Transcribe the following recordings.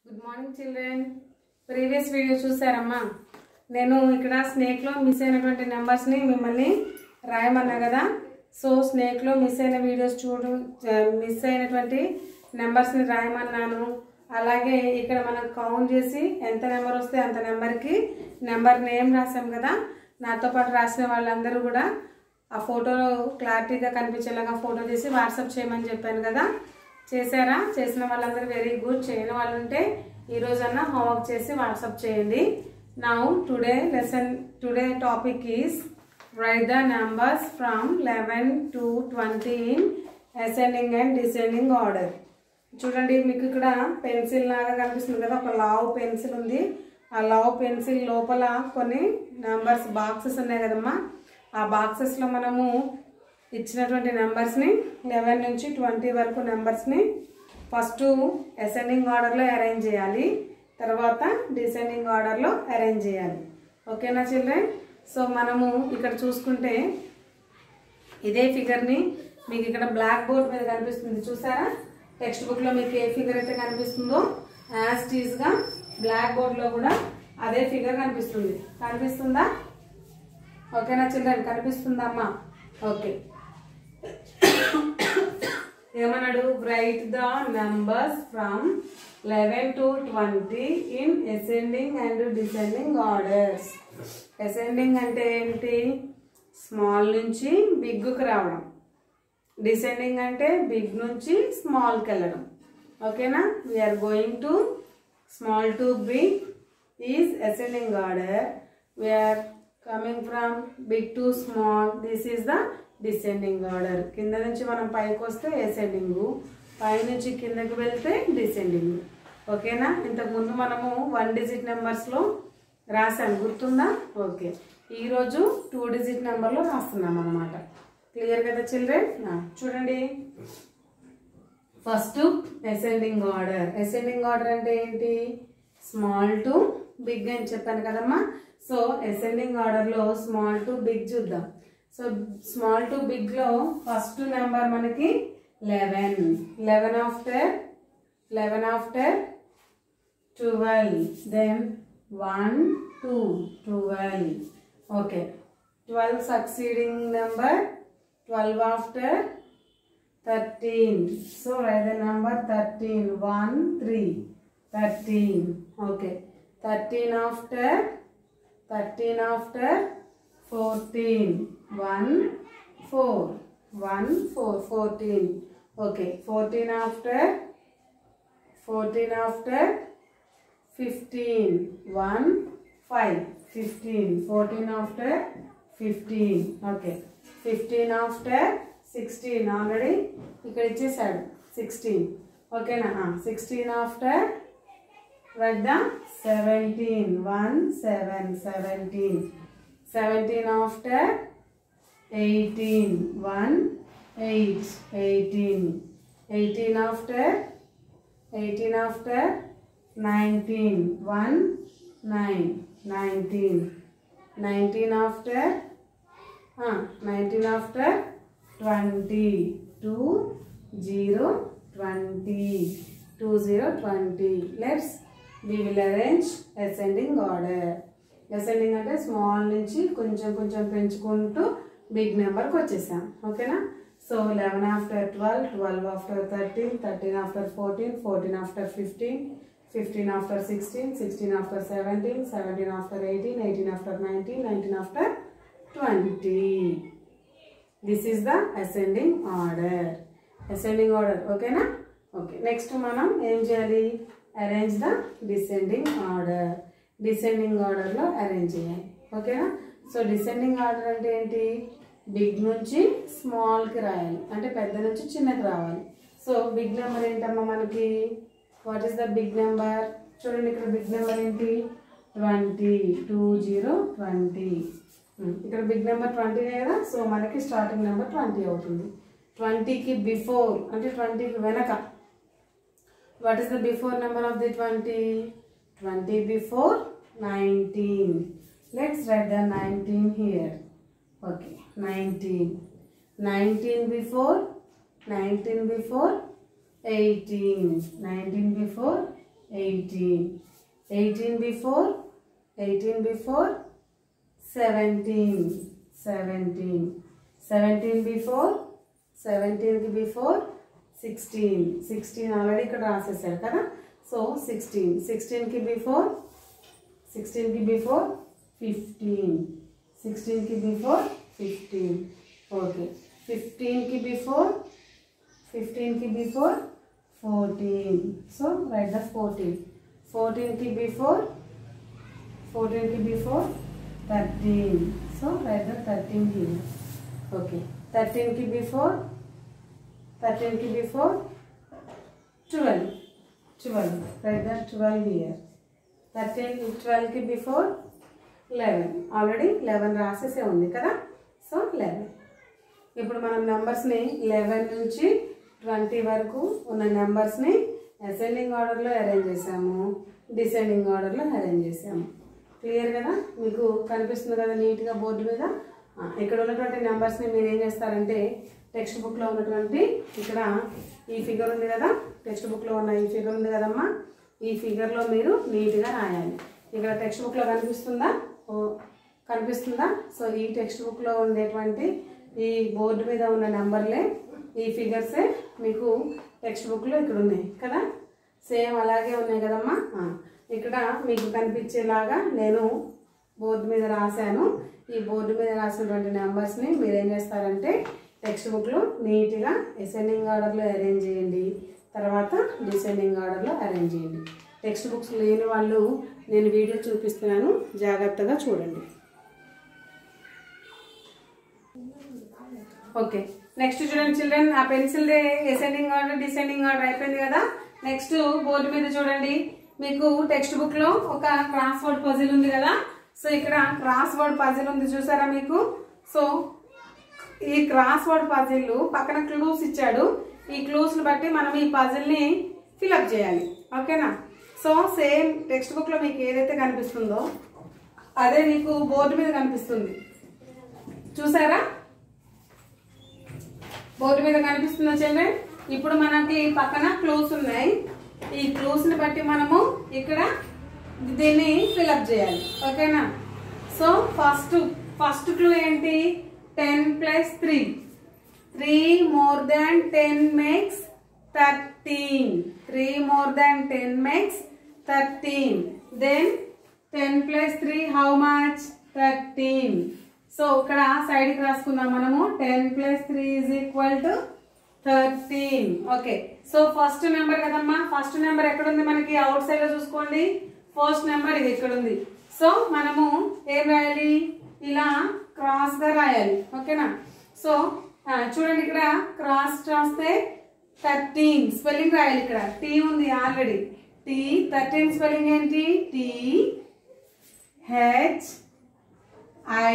good morning children previous video చూసారమ్మా నేను ఇక్కడ స్నేక్లో మిస్ అయినటువంటి నెంబర్స్ని మిమ్మల్ని రాయమన్నా కదా సో స్నేక్లో మిస్ అయిన వీడియోస్ చూడు మిస్ అయినటువంటి నెంబర్స్ని రాయమన్నాను అలాగే ఇక్కడ మనం కౌంట్ చేసి ఎంత నెంబర్ వస్తే అంత నెంబర్కి నెంబర్ నేమ్ రాసాం కదా నాతో పాటు రాసిన వాళ్ళందరూ కూడా ఆ ఫోటో క్లారిటీగా కనిపించేలాగా ఫోటో తీసి వాట్సాప్ చేయమని చెప్పాను కదా చేశారా చేసిన వాళ్ళందరూ వెరీ గుడ్ చేయని వాళ్ళు ఉంటే ఈ రోజన్నా హోంవర్క్ చేసి వాట్సాప్ చేయండి now today lesson today topic is write the numbers from eleven to twenty in ascending and descending order చూడండి మీకు ఇక్కడ పెన్సిల్ లాగా కనిపిస్తుంది కదా ఒక లావ్ పెన్సిల్ ఉంది ఆ లావ్ పెన్సిల్ లోపల కొన్ని నెంబర్స్ బాక్సెస్ ఉన్నాయి కదమ్మా ఆ బాక్సెస్లో మనము ఇచ్చినటువంటి నెంబర్స్ని లెవెన్ నుంచి ట్వంటీ వరకు నెంబర్స్ని ఫస్ట్ అసెండింగ్ ఆర్డర్లో అరేంజ్ చేయాలి తర్వాత డిసెండింగ్ ఆర్డర్లో అరేంజ్ చేయాలి ఓకేనా చిల్డ్రన్ సో మనము ఇక్కడ చూసుకుంటే ఇదే ఫిగర్ని మీకు ఇక్కడ బ్లాక్ బోర్డ్ మీద కనిపిస్తుంది చూసారా టెక్స్ట్ బుక్లో మీకు ఏ ఫిగర్ అయితే కనిపిస్తుందో యాజ్ టీజ్గా బ్లాక్ బోర్డ్లో కూడా అదే ఫిగర్ కనిపిస్తుంది కనిపిస్తుందా ఓకేనా చిల్డ్రన్ కనిపిస్తుందా అమ్మా ఓకే ఏమన్నాడు write the numbers from eleven to twenty in ascending and descending orders ascending అంటే ఏంటి స్మాల్ నుంచి బిగ్గుకు రావడం డిసెండింగ్ అంటే బిగ్ నుంచి స్మాల్కి వెళ్ళడం ఓకేనా we are going to small to big is ascending order we are coming from big to small this is the descending order కింద నుంచి మనం పైకి వస్తే అసెండింగ్ పై నుంచి కిందకి వెళ్తే డిసెండింగ్ ఓకేనా ఇంతకుముందు మనము వన్ డిజిట్ నెంబర్స్లో రాసాం గుర్తుందా ఓకే ఈరోజు టూ డిజిట్ నెంబర్లో రాస్తున్నాం అనమాట క్లియర్ కదా చిల్డ్రన్ చూడండి first ascending order ascending order అంటే ఏంటి స్మాల్ టు బిగ్ అని చెప్పాను కదమ్మా సో అసెండింగ్ ఆర్డర్లో స్మాల్ టు బిగ్ చూద్దాం సో స్మాల్ టు బిగ్లో ఫస్ట్ నెంబర్ మనకి eleven eleven after eleven after twelve then one two twelve okay twelve succeeding number twelve after thirteen so write the number thirteen one three thirteen okay thirteen after thirteen after fourteen one four one four fourteen okay fourteen after fourteen after fifteen one five fifteen fourteen after fifteen okay fifteen after sixteen already ఇక్కడ ఇచ్చేసాడు sixteen ఓకేనా sixteen after write the seventeen one seven seventeen seventeen after eighteen one eight eighteen eighteen after eighteen after nineteen one nine nineteen nineteen after nineteen after twenty two zero twenty two zero twenty let's we will arrange ascending order ascending అంటే small నుంచి కొంచెం కొంచెం పెంచుకుంటూ big నెంబర్కి వచ్చేసాం ఓకేనా so eleven after twelve twelve after thirteen thirteen after fourteen fourteen after fifteen fifteen after sixteen sixteen after seventeen seventeen after eighteen eighteen after nineteen nineteen after twenty this is the ascending order ascending order ఓకేనా okay next మనం ఏం చేయాలి arrange the descending order descending ఆర్డర్లో arrange చేయాలి ఓకేనా so descending order అంటే ఏంటి big నుంచి స్మాల్కి రాయాలి అంటే పెద్ద నుంచి చిన్నకి రావాలి సో బిగ్ నెంబర్ ఏంటమ్మా మనకి what is the big number చూడండి ఇక్కడ బిగ్ నెంబర్ ఏంటి ట్వంటీ టూ జీరో ట్వంటీ ఇక్కడ బిగ్ నెంబర్ ట్వంటీ కదా సో మనకి స్టార్టింగ్ నెంబర్ ట్వంటీ అవుతుంది ట్వంటీకి బిఫోర్ అంటే ట్వంటీకి వెనక what is the before number of the twenty twenty before nineteen let's write the nineteen here okay nineteen nineteen before nineteen before eighteen nineteen before eighteen eighteen before eighteen before seventeen seventeen seventeen before సెవెంటీన్కి before sixteen sixteen already ఇక్కడ రాసేసారు కదా so sixteen సిక్స్టీన్కి before సిక్స్టీన్కి before fifteen సిక్స్టీన్కి before fifteen okay ఫిఫ్టీన్కి before ఫిఫ్టీన్కి before fourteen so write the fourteen ఫోర్టీన్కి బిఫోర్ ఫోర్టీన్కి before thirteen so write the thirteen here okay థర్టీన్కి బిఫోర్ థర్టీన్కి before twelve twelve write the twelve here thirteen ట్వెల్వ్కి before eleven already eleven రాసేసే ఉంది కదా సో లెవెన్ ఇప్పుడు మనం నెంబర్స్ని లెవెన్ నుంచి ట్వంటీ వరకు ఉన్న నెంబర్స్ని అసెండింగ్ ఆర్డర్లో అరేంజ్ చేసాము డిసెండింగ్ ఆర్డర్లో అరేంజ్ చేసాము క్లియర్ కదా మీకు కనిపిస్తుంది కదా నీట్గా బోర్డు మీద ఆ, ఇక్కడ ఉన్నటువంటి నెంబర్స్ని మీరు ఏం చేస్తారంటే టెక్స్ట్ బుక్లో ఉన్నటువంటి ఇక్కడ ఈ ఫిగర్ ఉంది కదా టెక్స్ట్ బుక్లో ఉన్న ఈ ఫిగర్ ఉంది కదమ్మా ఈ ఫిగర్లో మీరు నీట్గా రాయాలి ఇక్కడ టెక్స్ట్ బుక్లో కనిపిస్తుందా ఓ కనిపిస్తుందా సో ఈ టెక్స్ట్ బుక్లో ఉండేటువంటి ఈ బోర్డు మీద ఉన్న నెంబర్లే ఈ ఫిగర్సే మీకు టెక్స్ట్ బుక్లో ఇక్కడ ఉన్నాయి కదా సేమ్ అలాగే ఉన్నాయి కదమ్మా ఆ, ఇక్కడ మీకు కనిపించేలాగా నేను బోర్డు మీద రాశాను ఈ బోర్డు మీద రాసినటువంటి నెంబర్స్ని మీరు ఏం చేస్తారంటే టెక్స్ట్ బుక్లో నీట్గా అసెండింగ్ ఆర్డర్లో అరేంజ్ చేయండి తర్వాత డిసెండింగ్ ఆర్డర్లో అరేంజ్ చేయండి టెక్స్ట్ బుక్స్ లేని వాళ్ళు నేను వీడియో చూపిస్తున్నాను జాగ్రత్తగా చూడండి ఓకే నెక్స్ట్ చూడండి చిల్డ్రన్ ఆ pencil ascending order descending order అయిపోయింది కదా నెక్స్ట్ బోర్డు మీద చూడండి మీకు టెక్స్ట్ బుక్ లో ఒక క్రాస్ వర్డ్ పజిల్ ఉంది కదా సో ఇక్కడ క్రాస్ వర్డ్ పజిల్ ఉంది చూసారా మీకు సో ఈ క్రాస్ వర్డ్ పజిల్ పక్కన క్లూస్ ఇచ్చాడు ఈ క్లూస్ బట్టి మనం ఈ పజిల్ ని ఫిలప్ చేయాలి ఓకేనా సో సేమ్ టెక్స్ట్ బుక్ లో మీకు ఏదైతే కనిపిస్తుందో అదే మీకు బోర్డు మీద కనిపిస్తుంది చూసారా బోర్డు మీద కనిపిస్తుందా చిల్డ్రన్ ఇప్పుడు మనకి పక్కన క్లూస్ ఉన్నాయి ఈ క్లూస్ ని బట్టి మనము ఇక్కడ దీన్ని ఫిలప్ చేయాలి ఓకేనా సో ఫస్ట్ ఫస్ట్ క్లూ ఏంటి ten plus three three more than ten makes thirteen three more than ten makes thirteen then ten plus three how much thirteen so ఇక్కడ సైడ్ కి రాసుకుందాం మనము ten plus three is equal to thirteen okay so first number కదమ్మా first number ఎక్కడ ఉంది మనకి out side లో చూసుకోండి ఫస్ట్ నెంబర్ ఇది ఇక్కడ ఉంది సో మనము ఏం రాయాలి ఇలా క్రాస్ గా రాయాలి ఓకేనా సో ఆ, చూడండి ఇక్కడ క్రాస్ రాస్తే థర్టీన్ స్పెల్లింగ్ రాయాలి ఇక్కడ టీ ఉంది ఆల్రెడీ టీ థర్టీన్ స్పెల్లింగ్ ఏంటి T H I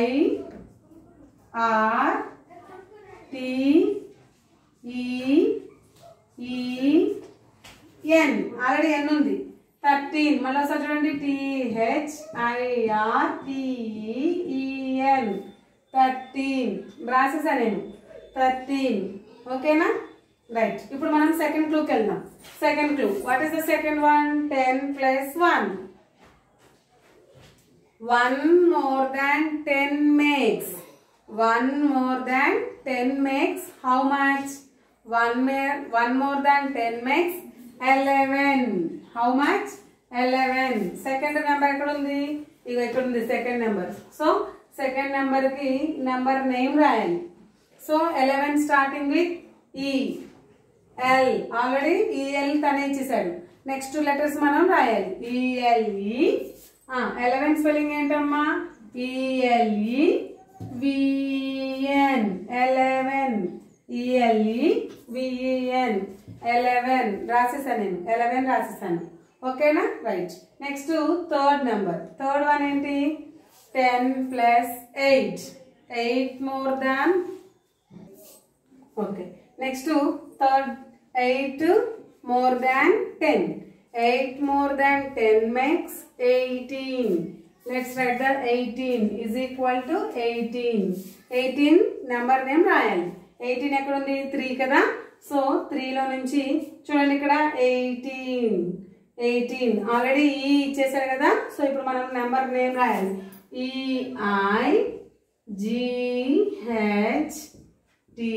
R T E E N already ఎన్ ఉంది థర్టీన్ మళ్ళీ ఒకసారి చూడండి టిహెచ్ ఐఆర్ టిఈఎన్ థర్టీన్ రాసేసా నేను థర్టీన్ ఓకేనా రైట్ ఇప్పుడు మనం సెకండ్ క్లూకి వెళ్దాం second clue what is the second one ten plus one one more than ten makes one more than ten makes how much one may one more than ten makes eleven how much eleven second number ఎక్కడ ఉంది ఇక ఇక్కడ ఉంది second number so second number కి number name రాయాలి so eleven starting with E L already EL తనే ఇచ్చేసాడు next letters మనం రాయాలి ఈఎల్ఈ ఎలెవెన్ స్పెల్లింగ్ ఏంటమ్మా ELE VN eleven ELE VEN eleven రాసేసాను నేను ఎలెవెన్ రాసేసాను ఓకేనా right next third number third one ఏంటి ten plus eight eight more than okay next third eight more than ten eight more than ten makes eighteen let's write the eighteen is equal to eighteen eighteen number name రాయాలి eighteen ఎక్కడ ఉంది three కదా so త్రీలో నుంచి చూడండి ఇక్కడ eighteen eighteen already ఈ ఇచ్చేసారు కదా సో ఇప్పుడు మనం నెంబర్ నేమ్ రాయాలి EI GH T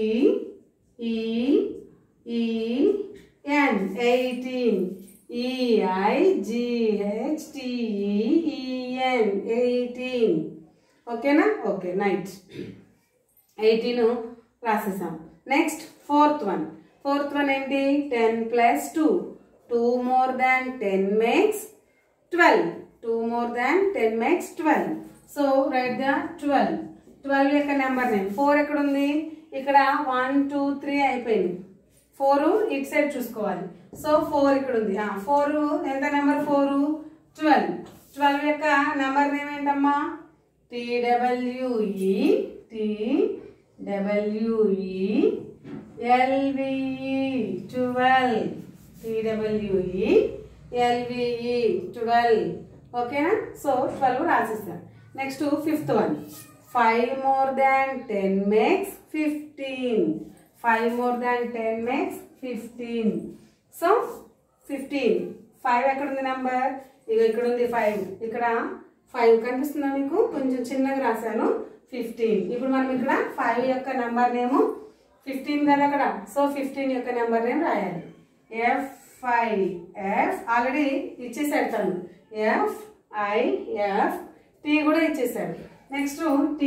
EN eighteen EI GH TEN eighteen ఓకేనా ఓకే నైట్ ఎయిటీన్ రాసేసాం next fourth one fourth one ఏంటి ten plus two two more than ten makes twelve two more than ten makes twelve so write the twelve twelve యొక్క number name four ఎక్కడ ఉంది ఇక్కడ one two three అయిపోయింది four ఇటు side చూసుకోవాలి so four ఇక్కడ ఉంది ఫోర్ ఎంత నెంబర్ ఫోర్ ట్వెల్వ్ ట్వెల్వ్ యొక్క నెంబర్ నేమ్ ఏంటమ్మా TWE T WE LVE twelve TWE LVE twelve ఓకేనా సో ట్వెల్వ్ రాసిస్తాం next fifth one five more than ten makes fifteen five more than ten makes fifteen so fifteen five ఎక్కడ ఉంది number ఇక ఇక్కడ ఉంది five ఇక్కడ five కనిపిస్తుందా మీకు కొంచెం చిన్నగా రాశాను ఫిఫ్టీన్ ఇప్పుడు మనం ఇక్కడ ఫైవ్ యొక్క నెంబర్ నేము ఫిఫ్టీన్ కదా అక్కడ సో ఫిఫ్టీన్ యొక్క నెంబర్ నేమ్ రాయాలి ఎఫ్ ఐ ఎఫ్ ఆల్రెడీ ఇచ్చేసాడు తను ఎఫ్ ఐ ఎఫ్ టీ కూడా ఇచ్చేసాడు నెక్స్ట్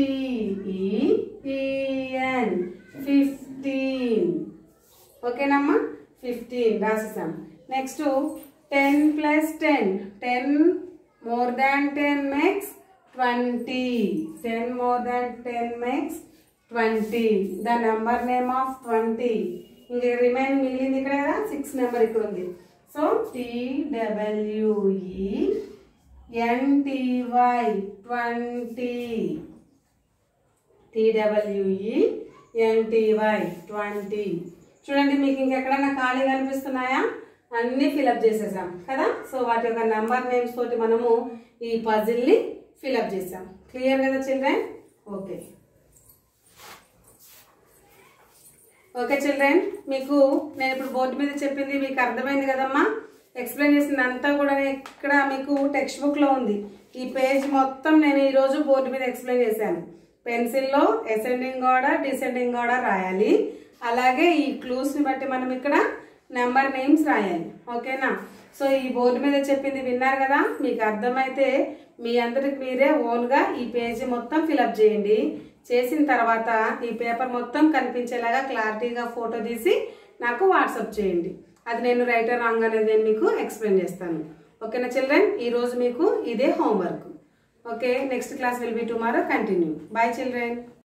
టీఈఎన్ ఫిఫ్టీన్ ఓకేనమ్మా ఫిఫ్టీన్ రాసేసాం next ten plus ten ten more than ten makes twenty ten more than ten makes twenty the number name of twenty ఇంక remain మిగిలింది ఇక్కడ కదా సిక్స్ నెంబర్ ఇక్కడ ఉంది so TWE NTY twenty TWE NTY twenty చూడండి మీకు ఇంకెక్కడన్నా ఖాళీ కనిపిస్తున్నాయా అన్నీ ఫిలప్ చేసేసాం కదా సో వాటి యొక్క నంబర్ నేమ్స్ తోటి మనము ఈ పజిల్ని ఫిలప్ చేసాం క్లియర్ కదా చిల్డ్రన్ ఓకే ఓకే చిల్డ్రన్ మీకు నేను ఇప్పుడు బోర్డు మీద చెప్పింది మీకు అర్థమైంది కదమ్మా ఎక్స్ప్లెయిన్ చేసింది అంతా కూడా ఇక్కడ మీకు టెక్స్ట్ బుక్లో ఉంది ఈ పేజ్ మొత్తం నేను ఈరోజు బోర్డు మీద ఎక్స్ప్లెయిన్ చేశాను పెన్సిల్లో అసెండింగ్ ఆర్డర్ డిసెండింగ్ ఆర్డర్ రాయాలి అలాగే ఈ క్లూస్ని బట్టి మనం ఇక్కడ నెంబర్ నేమ్స్ రాయాలి ఓకేనా సో ఈ బోర్డు మీద చెప్పింది విన్నారు కదా మీకు అర్థమైతే మీ అందరికి మీరే ఓన్గా ఈ పేజీ మొత్తం ఫిలప్ చేయండి చేసిన తర్వాత ఈ పేపర్ మొత్తం కనిపించేలాగా క్లారిటీగా ఫోటో తీసి నాకు వాట్సాప్ చేయండి అది నేను రైటర్ రాంగ్ అనేది నేను మీకు ఎక్స్ప్లెయిన్ చేస్తాను ఓకేనా చిల్డ్రన్ ఈరోజు మీకు ఇదే homework okay next class will be tomorrow continue bye children